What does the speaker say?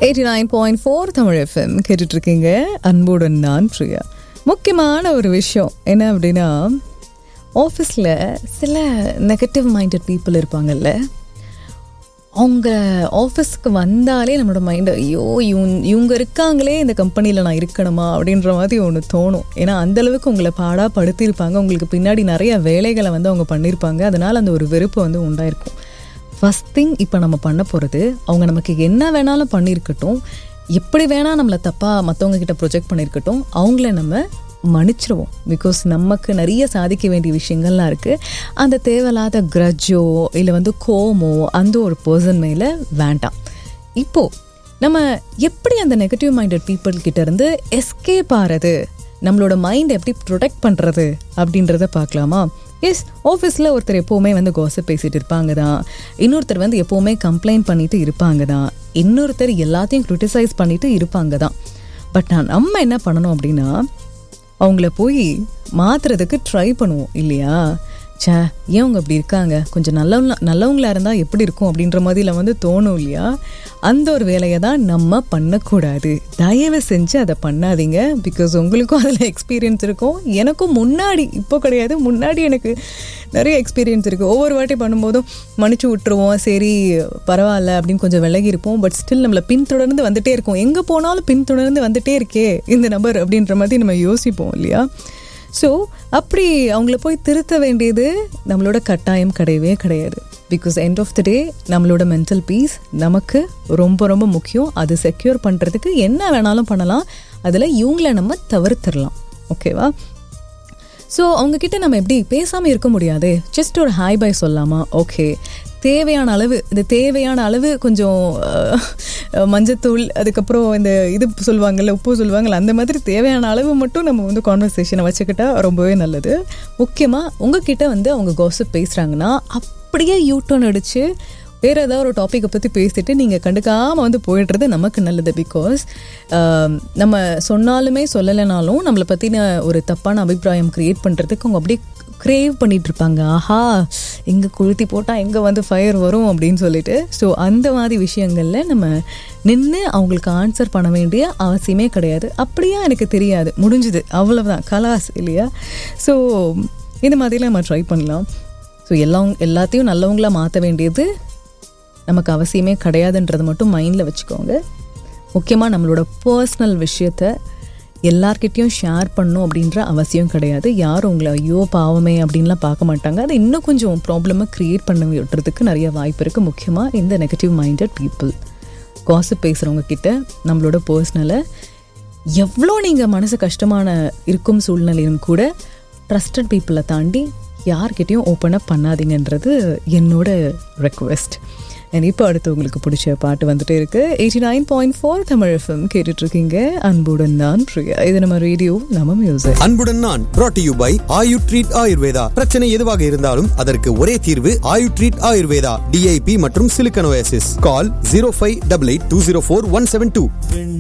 eighty nine point four Tamil FM கேட்டுட்ருக்கீங்க அன்புடன் நான் பிரியா முக்கியமான ஒரு விஷயம் என்ன அப்படின்னா ஆஃபீஸில் சில நெகட்டிவ் மைண்டட் பீப்புள் இருப்பாங்கல்ல அவங்க ஆஃபீஸ்க்கு வந்தாலே நம்மளோட மைண்டு ஐயோ இவங்க இவங்க இருக்காங்களே இந்த கம்பெனியில் நான் இருக்கணுமா அப்படின்ற மாதிரி ஒன்று தோணும் ஏன்னா அந்தளவுக்கு உங்களை பாடாக படுத்தியிருப்பாங்க உங்களுக்கு பின்னாடி நிறைய வேலைகளை வந்து அவங்க பண்ணியிருப்பாங்க அதனால் அந்த ஒரு வெறுப்பு வந்து உண்டாயிருக்கும் ஃபஸ்ட் திங் இப்போ நம்ம பண்ண போகிறது அவங்க நமக்கு என்ன வேணாலும் பண்ணியிருக்கட்டும் எப்படி வேணால் நம்மளை தப்பாக மற்றவங்க கிட்ட ப்ரொஜெக்ட் பண்ணியிருக்கட்டும் அவங்கள நம்ம மன்னிச்சிருவோம் பிகாஸ் நமக்கு நிறைய சாதிக்க வேண்டிய விஷயங்கள்லாம் இருக்குது அந்த தேவையில்லாத கிரஜோ இல்லை வந்து கோமோ அந்த ஒரு பர்சன் மேலே வேண்டாம் இப்போது நம்ம எப்படி அந்த நெகட்டிவ் மைண்டட் பீப்புள் கிட்ட இருந்து எஸ்கேப் ஆகிறது நம்மளோட மைண்டை எப்படி ப்ரொடெக்ட் பண்ணுறது அப்படின்றத பார்க்கலாமா எஸ் ஆஃபீஸில் ஒருத்தர் எப்போவுமே வந்து கோசப் பேசிட்டு இருப்பாங்க தான் இன்னொருத்தர் வந்து எப்போவுமே கம்ப்ளைண்ட் பண்ணிட்டு இருப்பாங்க தான் இன்னொருத்தர் எல்லாத்தையும் க்ரிட்டிசைஸ் பண்ணிட்டு இருப்பாங்க தான் பட் நான் நம்ம என்ன பண்ணணும் அப்படின்னா அவங்கள போய் மாத்துறதுக்கு ட்ரை பண்ணுவோம் இல்லையா சே ஏன் அவங்க அப்படி இருக்காங்க கொஞ்சம் நல்லவங்களா நல்லவங்களா இருந்தால் எப்படி இருக்கும் அப்படின்ற மாதிரில வந்து தோணும் இல்லையா அந்த ஒரு வேலையை தான் நம்ம பண்ணக்கூடாது தயவு செஞ்சு அதை பண்ணாதீங்க பிகாஸ் உங்களுக்கும் அதில் எக்ஸ்பீரியன்ஸ் இருக்கும் எனக்கும் முன்னாடி இப்போ கிடையாது முன்னாடி எனக்கு நிறைய எக்ஸ்பீரியன்ஸ் இருக்குது ஒவ்வொரு வாட்டி பண்ணும்போதும் மன்னிச்சு விட்டுருவோம் சரி பரவாயில்ல அப்படின்னு கொஞ்சம் விலகி இருப்போம் பட் ஸ்டில் நம்மளை பின்தொடர்ந்து வந்துட்டே இருக்கோம் எங்கே போனாலும் பின்தொடர்ந்து வந்துட்டே இருக்கே இந்த நபர் அப்படின்ற மாதிரி நம்ம யோசிப்போம் இல்லையா ஸோ அப்படி அவங்கள போய் திருத்த வேண்டியது நம்மளோட கட்டாயம் கிடையவே கிடையாது because end of the day நம்மளோட மென்டல் பீஸ் நமக்கு ரொம்ப ரொம்ப முக்கியம் அது செக்யூர் பண்ணுறதுக்கு என்ன வேணாலும் பண்ணலாம் அதில் இவங்கள நம்ம தவிர்த்துடலாம் ஓகேவா ஸோ அவங்கக்கிட்ட நம்ம எப்படி பேசாமல் இருக்க முடியாது ஜஸ்ட் ஒரு ஹாய் பை சொல்லாமா ஓகே தேவையான அளவு இந்த தேவையான அளவு கொஞ்சம் மஞ்சத்தூள் அதுக்கப்புறம் இந்த இது சொல்லுவாங்கல்ல உப்பு சொல்லுவாங்கல்ல அந்த மாதிரி தேவையான அளவு மட்டும் நம்ம வந்து கான்வர்சேஷனை வச்சுக்கிட்டா ரொம்பவே நல்லது முக்கியமாக உங்ககிட்ட வந்து அவங்க கோசப் பேசுகிறாங்கன்னா அப்படியே யூட்டர்ன் அடித்து வேறு ஏதாவது ஒரு டாப்பிக்கை பற்றி பேசிட்டு நீங்கள் கண்டுக்காமல் வந்து போயிடுறது நமக்கு நல்லது பிகாஸ் நம்ம சொன்னாலுமே சொல்லலைனாலும் நம்மளை பற்றின ஒரு தப்பான அபிப்பிராயம் க்ரியேட் பண்ணுறதுக்கு அவங்க அப்படியே க்ரேவ் பண்ணிட்டு இருப்பாங்க ஆஹா எங்கே கொளுத்தி போட்டால் எங்கே வந்து ஃபயர் வரும் அப்படின்னு சொல்லிட்டு ஸோ அந்த மாதிரி விஷயங்களில் நம்ம நின்று அவங்களுக்கு ஆன்சர் பண்ண வேண்டிய அவசியமே கிடையாது அப்படியா எனக்கு தெரியாது முடிஞ்சுது அவ்வளவுதான் கலாஸ் இல்லையா ஸோ இந்த மாதிரிலாம் நம்ம ட்ரை பண்ணலாம் ஸோ எல்லாம் எல்லாத்தையும் நல்லவங்களாக மாற்ற வேண்டியது நமக்கு அவசியமே கிடையாதுன்றதை மட்டும் மைண்டில் வச்சுக்கோங்க முக்கியமாக நம்மளோட பர்சனல் விஷயத்த எல்லார்கிட்டையும் ஷேர் பண்ணும் அப்படின்ற அவசியம் கிடையாது யாரும் உங்களை ஐயோ பாவமே அப்படின்லாம் பார்க்க மாட்டாங்க அது இன்னும் கொஞ்சம் ப்ராப்ளமை க்ரியேட் பண்ண விட்டுறதுக்கு நிறைய வாய்ப்பு இருக்குது முக்கியமாக இந்த நெகட்டிவ் மைண்டட் பீப்புள் காசப் பேசுகிறவங்க கிட்ட நம்மளோட பர்சனலை எவ்வளோ நீங்கள் மனசு கஷ்டமான இருக்கும் சூழ்நிலையும் கூட ட்ரஸ்டட் பீப்புளை தாண்டி யார்கிட்டையும் ஓப்பன் அப் பண்ணாதீங்கன்றது என்னோட ரெக்வெஸ்ட் அண்ட் இப்போ அடுத்து உங்களுக்கு பிடிச்ச பாட்டு வந்துட்டே இருக்கு eighty nine point four Tamil FM கேட்டுட்டு இருக்கீங்க அன்புடன் தான் பிரியா இது நம்ம ரேடியோ நம்ம மியூசிக் அன்புடன் நான் brought to you by Ayu treat Ayurveda பிரச்சனை எதுவாக இருந்தாலும் அதற்கு ஒரே தீர்வு ஆயு ட்ரீட் ஆயுர்வேதா டிஐபி மற்றும் Silicon Oasis call zero five double eight two zero four one seven two